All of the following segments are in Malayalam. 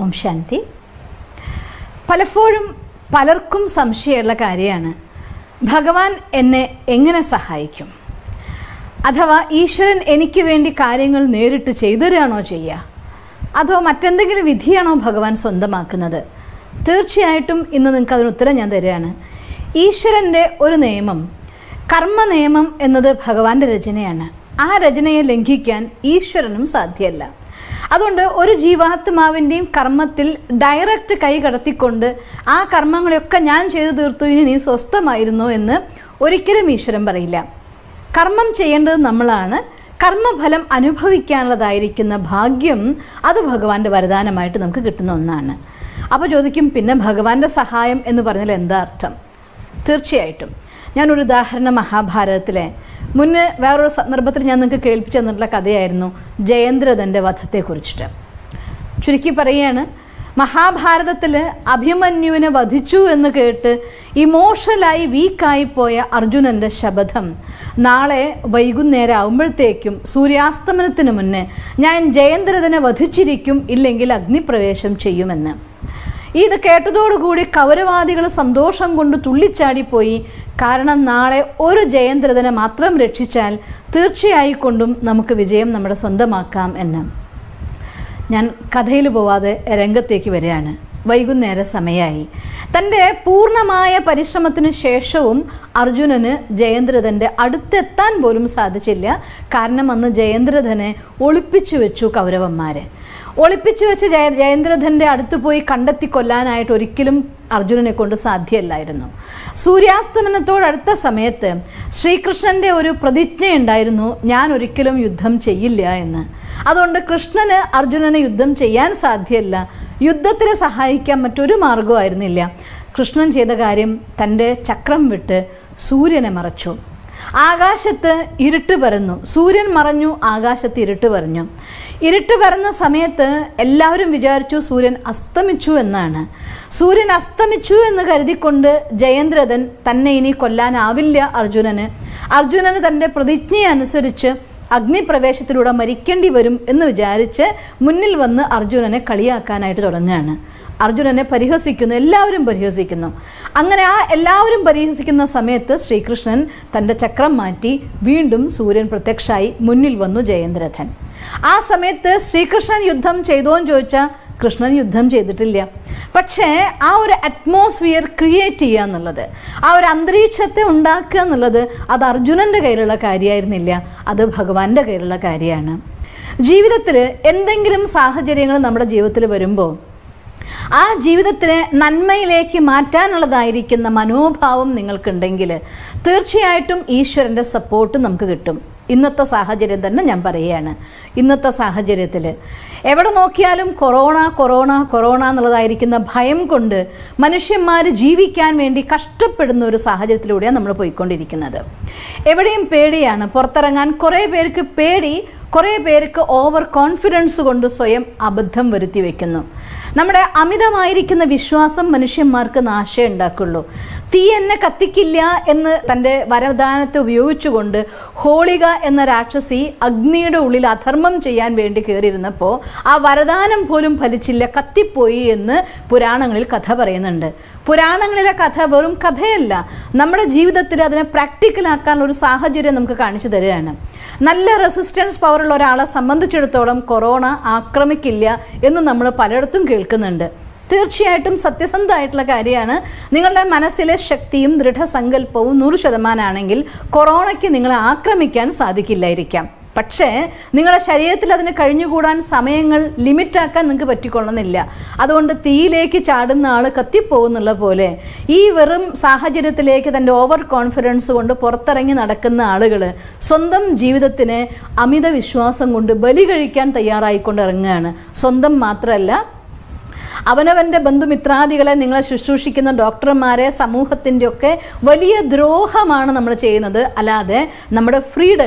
ഓം ശാന്തി പലപ്പോഴും പലർക്കും സംശയമുള്ള കാര്യമാണ് ഭഗവാൻ എന്നെ എങ്ങനെ സഹായിക്കും അഥവാ ഈശ്വരൻ എനിക്ക് വേണ്ടി കാര്യങ്ങൾ നേരിട്ട് ചെയ്തു തരികയാണോ ചെയ്യുക അതോ മറ്റെന്തെങ്കിലും വിധിയാണോ ഭഗവാൻ സ്വന്തമാക്കുന്നത് തീർച്ചയായിട്ടും ഇന്ന് നിങ്ങൾക്ക് അതിന് ഉത്തരം ഞാൻ തരികയാണ് ഈശ്വരൻ്റെ ഒരു നിയമം കർമ്മ നിയമം എന്നത് ഭഗവാന്റെ രചനയാണ് ആ രചനയെ ലംഘിക്കാൻ ഈശ്വരനും സാധ്യമല്ല അതുകൊണ്ട് ഒരു ജീവാത്മാവിൻ്റെയും കർമ്മത്തിൽ ഡയറക്റ്റ് കൈ കടത്തിക്കൊണ്ട് ആ കർമ്മങ്ങളെയൊക്കെ ഞാൻ ചെയ്തു തീർത്തു ഇനി നീ സ്വസ്ഥമായിരുന്നു എന്ന് ഒരിക്കലും ഈശ്വരൻ പറയില്ല കർമ്മം ചെയ്യേണ്ടത് നമ്മളാണ് കർമ്മഫലം അനുഭവിക്കാനുള്ളതായിരിക്കുന്ന ഭാഗ്യം അത് ഭഗവാന്റെ വരദാനമായിട്ട് നമുക്ക് കിട്ടുന്ന ഒന്നാണ് അപ്പോൾ ചോദിക്കും പിന്നെ ഭഗവാന്റെ സഹായം എന്ന് പറഞ്ഞാൽ എന്താ അർത്ഥം തീർച്ചയായിട്ടും ഞാനൊരു ഉദാഹരണം മഹാഭാരതത്തിലെ മുന്നേ വേറൊരു സന്ദർഭത്തിൽ ഞാൻ നിങ്ങൾക്ക് കേൾപ്പിച്ചു തന്നിട്ടുള്ള കഥയായിരുന്നു ജയേന്ദ്രഥൻ്റെ വധത്തെക്കുറിച്ചിട്ട് ചുരുക്കി പറയുകയാണ് മഹാഭാരതത്തിൽ അഭിമന്യുവിനെ വധിച്ചു എന്ന് കേട്ട് ഇമോഷണലായി വീക്കായി പോയ അർജുനന്റെ ശപഥം നാളെ വൈകുന്നേരം ആകുമ്പോഴത്തേക്കും സൂര്യാസ്തമനത്തിന് മുന്നേ ഞാൻ ജയേന്ദ്രഥനെ വധിച്ചിരിക്കും ഇല്ലെങ്കിൽ അഗ്നിപ്രവേശം ചെയ്യുമെന്ന് ഇത് കേട്ടതോടുകൂടി കൗരവാദികൾ സന്തോഷം കൊണ്ട് തുള്ളിച്ചാടിപ്പോയി കാരണം നാളെ ഒരു ജയന്ദ്രഥനെ മാത്രം രക്ഷിച്ചാൽ തീർച്ചയായിക്കൊണ്ടും നമുക്ക് വിജയം നമ്മുടെ സ്വന്തമാക്കാം എന്ന് ഞാൻ കഥയിൽ പോവാതെ രംഗത്തേക്ക് വരികയാണ് വൈകുന്നേര സമയമായി തൻ്റെ പൂർണ്ണമായ പരിശ്രമത്തിന് ശേഷവും അർജുനന് ജയേന്ദ്രഥൻ്റെ അടുത്തെത്താൻ പോലും സാധിച്ചില്ല കാരണം അന്ന് ജയേന്ദ്രഥനെ ഒളിപ്പിച്ചു വെച്ചു കൗരവന്മാരെ ഒളിപ്പിച്ചു വെച്ച് ജയ ജയേന്ദ്രഥൻ്റെ അടുത്ത് പോയി കണ്ടെത്തി കൊല്ലാനായിട്ട് ഒരിക്കലും അർജുനനെ കൊണ്ട് സാധ്യമല്ലായിരുന്നു സൂര്യാസ്തമനത്തോടടുത്ത സമയത്ത് ശ്രീകൃഷ്ണന്റെ ഒരു പ്രതിജ്ഞയുണ്ടായിരുന്നു ഞാൻ ഒരിക്കലും യുദ്ധം ചെയ്യില്ല എന്ന് അതുകൊണ്ട് കൃഷ്ണന് അർജുനനെ യുദ്ധം ചെയ്യാൻ സാധ്യമല്ല യുദ്ധത്തിന് സഹായിക്കാൻ മറ്റൊരു മാർഗമായിരുന്നില്ല കൃഷ്ണൻ ചെയ്ത കാര്യം തൻ്റെ ചക്രം വിട്ട് സൂര്യനെ മറച്ചു ആകാശത്ത് ഇരുട്ട് പരന്നു സൂര്യൻ മറഞ്ഞു ആകാശത്ത് ഇരുട്ട് പരഞ്ഞു ഇരുട്ട് പരന്ന സമയത്ത് എല്ലാവരും വിചാരിച്ചു സൂര്യൻ അസ്തമിച്ചു എന്നാണ് സൂര്യൻ അസ്തമിച്ചു എന്ന് കരുതിക്കൊണ്ട് ജയേന്ദ്രഥൻ തന്നെ ഇനി കൊല്ലാനാവില്ല അർജുനന് അർജുനന് തൻ്റെ പ്രതിജ്ഞയനുസരിച്ച് അഗ്നിപ്രവേശത്തിലൂടെ മരിക്കേണ്ടി വരും എന്ന് വിചാരിച്ച് മുന്നിൽ വന്ന് അർജുനനെ കളിയാക്കാനായിട്ട് തുടങ്ങുകയാണ് അർജുനനെ പരിഹസിക്കുന്നു എല്ലാവരും പരിഹസിക്കുന്നു അങ്ങനെ ആ എല്ലാവരും പരിഹസിക്കുന്ന സമയത്ത് ശ്രീകൃഷ്ണൻ തൻ്റെ ചക്രം മാറ്റി വീണ്ടും സൂര്യൻ പ്രത്യക്ഷമായി മുന്നിൽ വന്നു ജയേന്ദ്രഥൻ ആ സമയത്ത് ശ്രീകൃഷ്ണൻ യുദ്ധം ചെയ്തോ എന്ന് ചോദിച്ചാൽ കൃഷ്ണൻ യുദ്ധം ചെയ്തിട്ടില്ല പക്ഷേ ആ ഒരു അറ്റ്മോസ്ഫിയർ ക്രിയേറ്റ് ചെയ്യുക എന്നുള്ളത് ആ ഒരു അന്തരീക്ഷത്തെ ഉണ്ടാക്കുക എന്നുള്ളത് അത് അർജുനൻ്റെ കയ്യിലുള്ള കാര്യമായിരുന്നില്ല അത് ഭഗവാന്റെ കയ്യിലുള്ള കാര്യമാണ് ജീവിതത്തിൽ എന്തെങ്കിലും സാഹചര്യങ്ങൾ നമ്മുടെ ജീവിതത്തിൽ വരുമ്പോൾ ആ ജീവിതത്തിനെ നന്മയിലേക്ക് മാറ്റാനുള്ളതായിരിക്കുന്ന മനോഭാവം നിങ്ങൾക്കുണ്ടെങ്കിൽ തീർച്ചയായിട്ടും ഈശ്വരൻ്റെ സപ്പോർട്ട് നമുക്ക് കിട്ടും ഇന്നത്തെ സാഹചര്യം തന്നെ ഞാൻ പറയുകയാണ് ഇന്നത്തെ സാഹചര്യത്തിൽ എവിടെ നോക്കിയാലും കൊറോണ കൊറോണ കൊറോണ എന്നുള്ളതായിരിക്കുന്ന ഭയം കൊണ്ട് മനുഷ്യന്മാർ ജീവിക്കാൻ വേണ്ടി കഷ്ടപ്പെടുന്ന ഒരു സാഹചര്യത്തിലൂടെയാണ് നമ്മൾ പോയിക്കൊണ്ടിരിക്കുന്നത് എവിടെയും പേടിയാണ് പുറത്തിറങ്ങാൻ കുറേ പേർക്ക് പേടി കുറേ പേർക്ക് ഓവർ കോൺഫിഡൻസ് കൊണ്ട് സ്വയം അബദ്ധം വരുത്തി വെക്കുന്നു നമ്മുടെ അമിതമായിരിക്കുന്ന വിശ്വാസം മനുഷ്യന്മാർക്ക് നാശം ഉണ്ടാക്കുള്ളൂ തീ എന്നെ കത്തിക്കില്ല എന്ന് തൻ്റെ വരദാനത്തെ ഉപയോഗിച്ചുകൊണ്ട് ഹോളിക എന്ന രാക്ഷസി അഗ്നിയുടെ ഉള്ളിൽ അധർമ്മം ചെയ്യാൻ വേണ്ടി കയറിയിരുന്നപ്പോൾ ആ വരദാനം പോലും ഫലിച്ചില്ല കത്തിപ്പോയി എന്ന് പുരാണങ്ങളിൽ കഥ പറയുന്നുണ്ട് പുരാണങ്ങളിലെ കഥ വെറും കഥയല്ല നമ്മുടെ ജീവിതത്തിൽ അതിനെ പ്രാക്ടിക്കലാക്കാൻ ഒരു സാഹചര്യം നമുക്ക് കാണിച്ചു തരികയാണ് നല്ല റെസിസ്റ്റൻസ് പവറുള്ള ഒരാളെ സംബന്ധിച്ചിടത്തോളം കൊറോണ ആക്രമിക്കില്ല എന്ന് നമ്മൾ പലയിടത്തും കേൾക്കുന്നുണ്ട് തീർച്ചയായിട്ടും സത്യസന്ധമായിട്ടുള്ള കാര്യമാണ് നിങ്ങളുടെ മനസ്സിലെ ശക്തിയും ദൃഢസങ്കല്പവും നൂറ് ശതമാനമാണെങ്കിൽ കൊറോണയ്ക്ക് നിങ്ങളെ ആക്രമിക്കാൻ സാധിക്കില്ലായിരിക്കാം പക്ഷേ നിങ്ങളുടെ ശരീരത്തിൽ അതിന് കഴിഞ്ഞുകൂടാൻ സമയങ്ങൾ ലിമിറ്റാക്കാൻ നിങ്ങൾക്ക് പറ്റിക്കൊള്ളുന്നില്ല അതുകൊണ്ട് തീയിലേക്ക് ചാടുന്ന ആൾ കത്തിപ്പോകുന്നുള്ള പോലെ ഈ വെറും സാഹചര്യത്തിലേക്ക് തൻ്റെ ഓവർ കോൺഫിഡൻസ് കൊണ്ട് പുറത്തിറങ്ങി നടക്കുന്ന ആളുകൾ സ്വന്തം ജീവിതത്തിന് അമിത വിശ്വാസം കൊണ്ട് ബലി കഴിക്കാൻ തയ്യാറായിക്കൊണ്ട് ഇറങ്ങുകയാണ് സ്വന്തം മാത്രമല്ല അവനവൻ്റെ ബന്ധുമിത്രാദികളെ നിങ്ങളെ ശുശ്രൂഷിക്കുന്ന ഡോക്ടർമാരെ സമൂഹത്തിൻ്റെ ഒക്കെ വലിയ ദ്രോഹമാണ് നമ്മൾ ചെയ്യുന്നത് അല്ലാതെ നമ്മുടെ ഫ്രീഡല്ല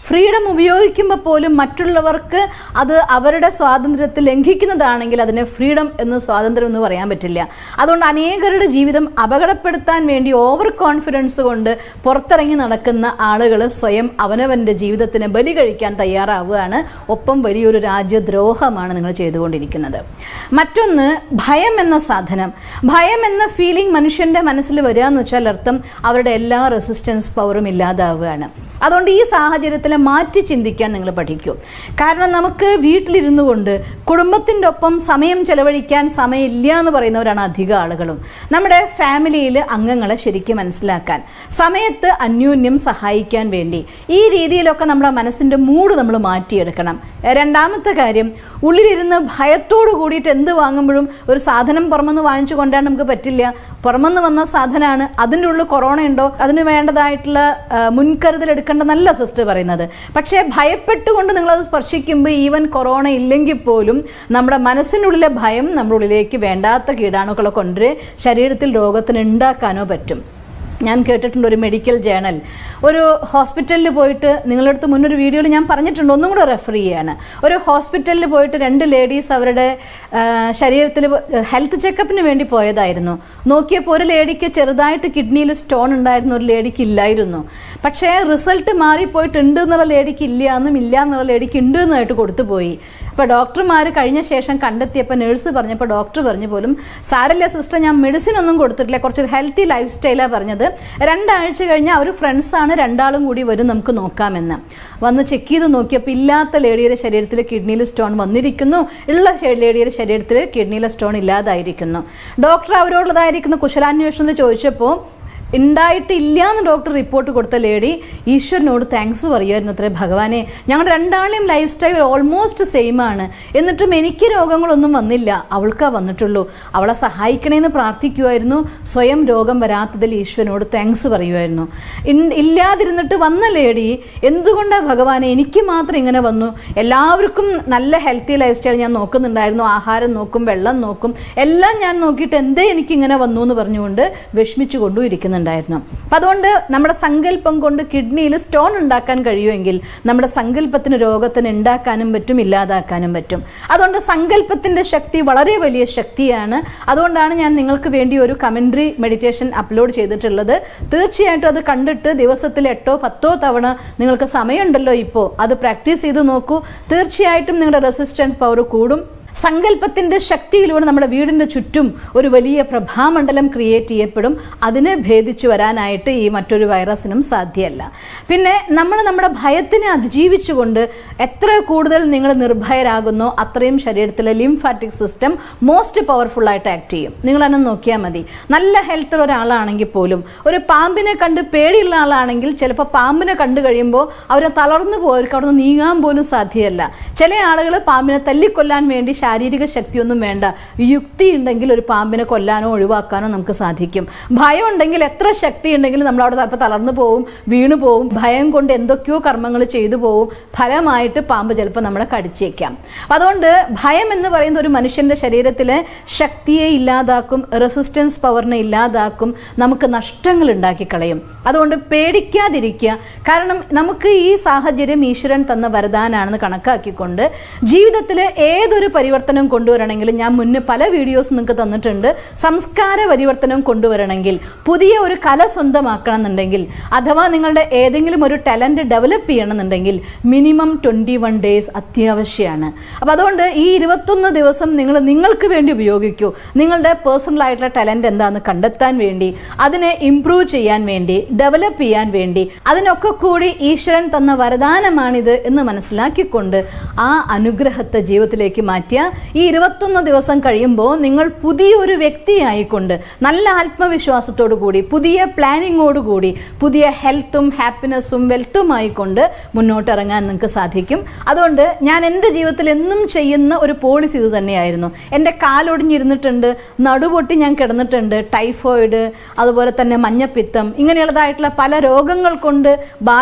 ഫ്രീഡം ഉപയോഗിക്കുമ്പോൾ പോലും മറ്റുള്ളവർക്ക് അത് അവരുടെ സ്വാതന്ത്ര്യത്തെ ലംഘിക്കുന്നതാണെങ്കിൽ അതിനെ ഫ്രീഡം എന്ന് സ്വാതന്ത്ര്യം എന്ന് പറയാൻ പറ്റില്ല അതുകൊണ്ട് അനേകരുടെ ജീവിതം അപകടപ്പെടുത്താൻ വേണ്ടി ഓവർ കോൺഫിഡൻസ് കൊണ്ട് പുറത്തിറങ്ങി നടക്കുന്ന ആളുകൾ സ്വയം അവനവന്റെ ജീവിതത്തിന് ബലി കഴിക്കാൻ തയ്യാറാവുകയാണ് ഒപ്പം വലിയൊരു രാജ്യദ്രോഹമാണ് നിങ്ങൾ ചെയ്തുകൊണ്ടിരിക്കുന്നത് മറ്റൊന്ന് ഭയം എന്ന സാധനം ഭയം എന്ന ഫീലിംഗ് മനുഷ്യന്റെ മനസ്സിൽ വരിക എന്ന് വെച്ചാൽ അർത്ഥം അവരുടെ എല്ലാ റെസിസ്റ്റൻസ് പവറും ഇല്ലാതാവുകയാണ് അതുകൊണ്ട് ഈ സാഹചര്യത്തിൽ മാറ്റി ചിന്തിക്കാൻ നിങ്ങൾ പഠിക്കൂ കാരണം നമുക്ക് വീട്ടിലിരുന്നു കൊണ്ട് കുടുംബത്തിൻ്റെ ഒപ്പം സമയം ചെലവഴിക്കാൻ സമയമില്ല എന്ന് പറയുന്നവരാണ് അധിക ആളുകളും നമ്മുടെ ഫാമിലിയിൽ അംഗങ്ങളെ ശരിക്കും മനസ്സിലാക്കാൻ സമയത്ത് അന്യോന്യം സഹായിക്കാൻ വേണ്ടി ഈ രീതിയിലൊക്കെ നമ്മുടെ മനസ്സിൻ്റെ മൂഡ് നമ്മൾ മാറ്റിയെടുക്കണം രണ്ടാമത്തെ കാര്യം ഉള്ളിലിരുന്ന് ഭയത്തോട് കൂടിയിട്ട് എന്ത് വാങ്ങുമ്പോഴും ഒരു സാധനം പുറമെന്ന് വാങ്ങിച്ചു കൊണ്ടാണ് നമുക്ക് പറ്റില്ല പുറമെന്ന് വന്ന സാധനമാണ് അതിൻ്റെ ഉള്ളിൽ കൊറോണ ഉണ്ടോ അതിന് വേണ്ടതായിട്ടുള്ള ആ, മുൻകരുതൽ എടുക്കേണ്ടെന്നല്ല സിസ്റ്റർ പറയുന്നത് പക്ഷേ ഭയപ്പെട്ടുകൊണ്ട് നിങ്ങളത് സ്പർശിക്കുമ്പോൾ ഈവൻ കൊറോണ ഇല്ലെങ്കിൽ പോലും നമ്മുടെ മനസ്സിനുള്ളിലെ ഭയം നമ്മുടെ ഉള്ളിലേക്ക് വേണ്ടാത്ത കീടാണുക്കളെ കൊണ്ട് ശരീരത്തിൽ രോഗത്തിന് ഉണ്ടാക്കാനോ പറ്റും ഞാൻ കേട്ടിട്ടുണ്ട് ഒരു മെഡിക്കൽ ജേണൽ ഒരു ഹോസ്പിറ്റലിൽ പോയിട്ട് നിങ്ങളുടെ അടുത്ത് മുന്നൊരു വീഡിയോയിൽ ഞാൻ പറഞ്ഞിട്ടുണ്ട് ഒന്നും കൂടെ റെഫർ ചെയ്യാണ് ഒരു ഹോസ്പിറ്റലിൽ പോയിട്ട് രണ്ട് ലേഡീസ് അവരുടെ ശരീരത്തിൽ ഹെൽത്ത് ചെക്കപ്പിന് വേണ്ടി പോയതായിരുന്നു നോക്കിയപ്പോൾ ഒരു ലേഡിക്ക് ചെറുതായിട്ട് കിഡ്നിയിൽ സ്റ്റോൺ ഉണ്ടായിരുന്നു ഒരു ലേഡിക്ക് ഇല്ലായിരുന്നു പക്ഷേ റിസൾട്ട് മാറിപ്പോയിട്ടുണ്ട് എന്നുള്ള ലേഡിക്ക് ഇല്ല എന്നും ഇല്ല എന്നുള്ള ലേഡിക്ക് ഉണ്ട് എന്നായിട്ട് കൊടുത്തു പോയി അപ്പോൾ ഡോക്ടർമാർ കഴിഞ്ഞ ശേഷം കണ്ടെത്തിയപ്പോൾ നേഴ്സ് പറഞ്ഞപ്പോൾ ഡോക്ടർ പറഞ്ഞു പോലും സാരല്ല സിസ്റ്റർ ഞാൻ മെഡിസിൻ ഒന്നും കൊടുത്തിട്ടില്ല കുറച്ചൊരു ഹെൽത്തി ലൈഫ് സ്റ്റൈലാണ് പറഞ്ഞത് രണ്ടാഴ്ച കഴിഞ്ഞാൽ അവർ ഫ്രണ്ട്സാണ് രണ്ടാളും കൂടി വരും നമുക്ക് നോക്കാമെന്ന് വന്ന് ചെക്ക് ചെയ്ത് നോക്കിയപ്പോൾ ഇല്ലാത്ത ലേഡിയുടെ ശരീരത്തിൽ കിഡ്നിയിൽ സ്റ്റോൺ വന്നിരിക്കുന്നു ഉള്ള ശ- ലേഡിയുടെ ശരീരത്തിൽ കിഡ്നിയിലെ സ്റ്റോൺ ഇല്ലാതായിരിക്കുന്നു ഡോക്ടർ അവരോടുള്ളതായിരിക്കുന്ന കുശലാന്വേഷണത്തിൽ ചോദിച്ചപ്പോൾ ഉണ്ടായിട്ടില്ല എന്ന് ഡോക്ടർ റിപ്പോർട്ട് കൊടുത്ത ലേഡി ഈശ്വരനോട് താങ്ക്സ് പറയുമായിരുന്നു അത്രേ ഭഗവാനെ ഞങ്ങളുടെ രണ്ടാളെയും ലൈഫ് സ്റ്റൈൽ ഓൾമോസ്റ്റ് സെയിം ആണ് എന്നിട്ടും എനിക്ക് രോഗങ്ങളൊന്നും വന്നില്ല അവൾക്കാ വന്നിട്ടുള്ളൂ അവളെ സഹായിക്കണേന്ന് പ്രാർത്ഥിക്കുമായിരുന്നു സ്വയം രോഗം വരാത്തതിൽ ഈശ്വരനോട് താങ്ക്സ് പറയുമായിരുന്നു ഇൻ- ഇല്ലാതിരുന്നിട്ട് വന്ന ലേഡി എന്തുകൊണ്ടാണ് ഭഗവാനെ എനിക്ക് മാത്രം ഇങ്ങനെ വന്നു എല്ലാവർക്കും നല്ല ഹെൽത്തി ലൈഫ് സ്റ്റൈൽ ഞാൻ നോക്കുന്നുണ്ടായിരുന്നു ആഹാരം നോക്കും വെള്ളം നോക്കും എല്ലാം ഞാൻ നോക്കിയിട്ട് എന്തേ എനിക്ക് ഇങ്ങനെ വന്നു എന്ന് പറഞ്ഞുകൊണ്ട് വിഷമിച്ചു കൊണ്ടും ഇരിക്കുന്നുണ്ടായിരുന്നു അപ്പം അതുകൊണ്ട് നമ്മുടെ സങ്കല്പം കൊണ്ട് കിഡ്നിയിൽ സ്റ്റോൺ ഉണ്ടാക്കാൻ കഴിയുമെങ്കിൽ നമ്മുടെ സങ്കല്പത്തിന് രോഗത്തിന് ഉണ്ടാക്കാനും പറ്റും ഇല്ലാതാക്കാനും പറ്റും അതുകൊണ്ട് സങ്കല്പത്തിന്റെ ശക്തി വളരെ വലിയ ശക്തിയാണ് അതുകൊണ്ടാണ് ഞാൻ നിങ്ങൾക്ക് വേണ്ടി ഒരു കമൻട്രി മെഡിറ്റേഷൻ അപ്ലോഡ് ചെയ്തിട്ടുള്ളത് തീർച്ചയായിട്ടും അത് കണ്ടിട്ട് ദിവസത്തിൽ എട്ടോ പത്തോ തവണ നിങ്ങൾക്ക് സമയമുണ്ടല്ലോ ഇപ്പോൾ അത് പ്രാക്ടീസ് ചെയ്ത് നോക്കൂ തീർച്ചയായിട്ടും നിങ്ങളുടെ റെസിസ്റ്റൻസ് പവർ കൂടും സങ്കല്പത്തിന്റെ ശക്തിയിലൂടെ നമ്മുടെ വീടിന്റെ ചുറ്റും ഒരു വലിയ പ്രഭാമണ്ഡലം ക്രിയേറ്റ് ചെയ്യപ്പെടും അതിനെ ഭേദിച്ചു വരാനായിട്ട് ഈ മറ്റൊരു വൈറസിനും സാധ്യമല്ല പിന്നെ നമ്മൾ നമ്മുടെ ഭയത്തിനെ അതിജീവിച്ചുകൊണ്ട് എത്ര കൂടുതൽ നിങ്ങൾ നിർഭയരാകുന്നോ അത്രയും ശരീരത്തിലെ ലിംഫാറ്റിക് സിസ്റ്റം മോസ്റ്റ് പവർഫുൾ ആയിട്ട് ആക്ട് ചെയ്യും നിങ്ങൾ തന്നെ നോക്കിയാൽ മതി നല്ല ഹെൽത്തുള്ള ഒരാളാണെങ്കിൽ പോലും ഒരു പാമ്പിനെ കണ്ട് പേടിയുള്ള ആളാണെങ്കിൽ ചിലപ്പോൾ പാമ്പിനെ കണ്ടു കഴിയുമ്പോൾ അവരെ തളർന്നു പോകും അവർക്ക് അവിടെ നിന്ന് നീങ്ങാൻ പോലും സാധ്യമല്ല ചില ആളുകൾ പാമ്പിനെ തല്ലിക്കൊല്ലാൻ വേണ്ടി ശാരീരിക ശക്തിയൊന്നും വേണ്ട യുക്തി ഉണ്ടെങ്കിൽ ഒരു പാമ്പിനെ കൊല്ലാനോ ഒഴിവാക്കാനോ നമുക്ക് സാധിക്കും ഭയം ഉണ്ടെങ്കിൽ എത്ര ശക്തി ഉണ്ടെങ്കിലും നമ്മൾ അവിടെ ചിലപ്പോൾ തളർന്നു പോവും വീണു പോവും ഭയം കൊണ്ട് എന്തൊക്കെയോ കർമ്മങ്ങൾ ചെയ്തു പോവും ഫലമായിട്ട് പാമ്പ് ചിലപ്പോൾ നമ്മളെ കടിച്ചേക്കാം അപ്പൊ അതുകൊണ്ട് ഭയം എന്ന് പറയുന്ന ഒരു മനുഷ്യന്റെ ശരീരത്തിലെ ശക്തിയെ ഇല്ലാതാക്കും റെസിസ്റ്റൻസ് പവറിനെ ഇല്ലാതാക്കും നമുക്ക് നഷ്ടങ്ങൾ ഉണ്ടാക്കി കളയും അതുകൊണ്ട് പേടിക്കാതിരിക്കുക കാരണം നമുക്ക് ഈ സാഹചര്യം ഈശ്വരൻ തന്ന വരദാനാണെന്ന് കണക്കാക്കിക്കൊണ്ട് ജീവിതത്തിൽ ഏതൊരു പരിവർത്തനം കൊണ്ടുവരണമെങ്കിലും ഞാൻ മുന്നേ പല വീഡിയോസ് നിങ്ങൾക്ക് തന്നിട്ടുണ്ട് സംസ്കാര പരിവർത്തനം കൊണ്ടുവരണമെങ്കിൽ പുതിയ ഒരു കല സ്വന്തമാക്കണം എന്നുണ്ടെങ്കിൽ അഥവാ നിങ്ങളുടെ ഏതെങ്കിലും ഒരു ടാലന്റ് ഡെവലപ്പ് ചെയ്യണമെന്നുണ്ടെങ്കിൽ മിനിമം ട്വൻറ്റി വൺ ഡേയ്സ് അത്യാവശ്യമാണ് അപ്പം അതുകൊണ്ട് ഈ ഇരുപത്തൊന്ന് ദിവസം നിങ്ങൾ നിങ്ങൾക്ക് വേണ്ടി ഉപയോഗിക്കൂ നിങ്ങളുടെ പേഴ്സണൽ ആയിട്ടുള്ള ടാലന്റ് എന്താണെന്ന് കണ്ടെത്താൻ വേണ്ടി അതിനെ ഇംപ്രൂവ് ചെയ്യാൻ വേണ്ടി ഡെവലപ്പ് ചെയ്യാൻ വേണ്ടി അതിനൊക്കെ കൂടി ഈശ്വരൻ തന്ന വരദാനമാണിത് എന്ന് മനസ്സിലാക്കിക്കൊണ്ട് ആ അനുഗ്രഹത്തെ ജീവിതത്തിലേക്ക് മാറ്റിയ ഈ ഇരുപത്തൊന്ന് ദിവസം കഴിയുമ്പോൾ നിങ്ങൾ പുതിയൊരു വ്യക്തിയായിക്കൊണ്ട് നല്ല ആത്മവിശ്വാസത്തോടു കൂടി പുതിയ പ്ലാനിങ്ങോട് കൂടി പുതിയ ഹെൽത്തും ഹാപ്പിനെസ്സും വെൽത്തുമായിക്കൊണ്ട് മുന്നോട്ട് ഇറങ്ങാൻ നിങ്ങൾക്ക് സാധിക്കും അതുകൊണ്ട് ഞാൻ എൻ്റെ ജീവിതത്തിൽ എന്നും ചെയ്യുന്ന ഒരു പോളിസി ഇത് തന്നെയായിരുന്നു എൻ്റെ കാലൊടിഞ്ഞിരുന്നിട്ടുണ്ട് നടുപൊട്ടി ഞാൻ കിടന്നിട്ടുണ്ട് ടൈഫോയിഡ് അതുപോലെ തന്നെ മഞ്ഞപ്പിത്തം ഇങ്ങനെയുള്ളതായിട്ടുള്ള പല രോഗങ്ങൾ കൊണ്ട്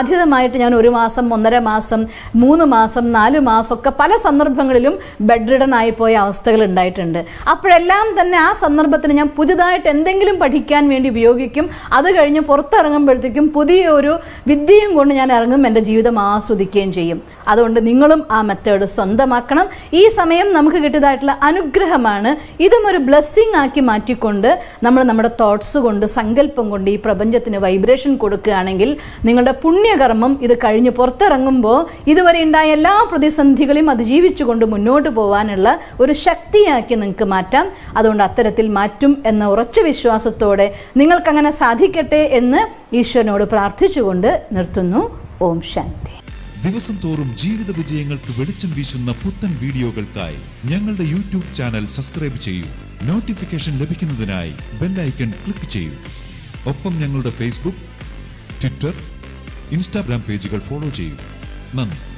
ബാധിതമായിട്ട് ഞാൻ ഒരു മാസം ഒന്നര മാസം മൂന്ന് മാസം നാല് മാസം ഒക്കെ പല സന്ദർഭങ്ങളിലും ബെഡ് റിഡൺ തകർന്നായിപ്പോയ അവസ്ഥകൾ ഉണ്ടായിട്ടുണ്ട് അപ്പോഴെല്ലാം തന്നെ ആ സന്ദർഭത്തിന് ഞാൻ പുതുതായിട്ട് എന്തെങ്കിലും പഠിക്കാൻ വേണ്ടി ഉപയോഗിക്കും അത് കഴിഞ്ഞ് പുറത്തിറങ്ങുമ്പോഴത്തേക്കും പുതിയൊരു വിദ്യയും കൊണ്ട് ഞാൻ ഇറങ്ങും എൻ്റെ ജീവിതം ആസ്വദിക്കുകയും ചെയ്യും അതുകൊണ്ട് നിങ്ങളും ആ മെത്തേഡ് സ്വന്തമാക്കണം ഈ സമയം നമുക്ക് കിട്ടിയതായിട്ടുള്ള അനുഗ്രഹമാണ് ഇതും ഒരു ബ്ലെസ്സിങ് ആക്കി മാറ്റിക്കൊണ്ട് നമ്മൾ നമ്മുടെ തോട്ട്സ് കൊണ്ട് സങ്കല്പം കൊണ്ട് ഈ പ്രപഞ്ചത്തിന് വൈബ്രേഷൻ കൊടുക്കുകയാണെങ്കിൽ നിങ്ങളുടെ പുണ്യകർമ്മം ഇത് കഴിഞ്ഞ് പുറത്തിറങ്ങുമ്പോൾ ഇതുവരെ ഉണ്ടായ എല്ലാ പ്രതിസന്ധികളെയും അതിജീവിച്ചുകൊണ്ട് മുന്നോട്ട് പോകാനുള്ള ഒരു ശക്തിയാക്കി നിങ്ങൾക്ക് മാറ്റാം അതുകൊണ്ട് അത്തരത്തിൽ മാറ്റും എന്ന ഉറച്ച വിശ്വാസത്തോടെ നിങ്ങൾക്കങ്ങനെ സാധിക്കട്ടെ എന്ന് ഈശ്വരനോട് പ്രാർത്ഥിച്ചുകൊണ്ട് നിർത്തുന്നു ഓം ശാന്തി ദിവസം തോറും ജീവിത വിജയങ്ങൾക്ക് വെളിച്ചം വീശുന്ന പുത്തൻ വീഡിയോകൾക്കായി ഞങ്ങളുടെ യൂട്യൂബ് ചാനൽ സബ്സ്ക്രൈബ് ചെയ്യൂ നോട്ടിഫിക്കേഷൻ ലഭിക്കുന്നതിനായി ബെല്ലൈക്കൺ ക്ലിക്ക് ചെയ്യൂ ഒപ്പം ഞങ്ങളുടെ ഫേസ്ബുക്ക് ട്വിറ്റർ ഇൻസ്റ്റാഗ്രാം പേജുകൾ ഫോളോ ചെയ്യൂ നന്ദി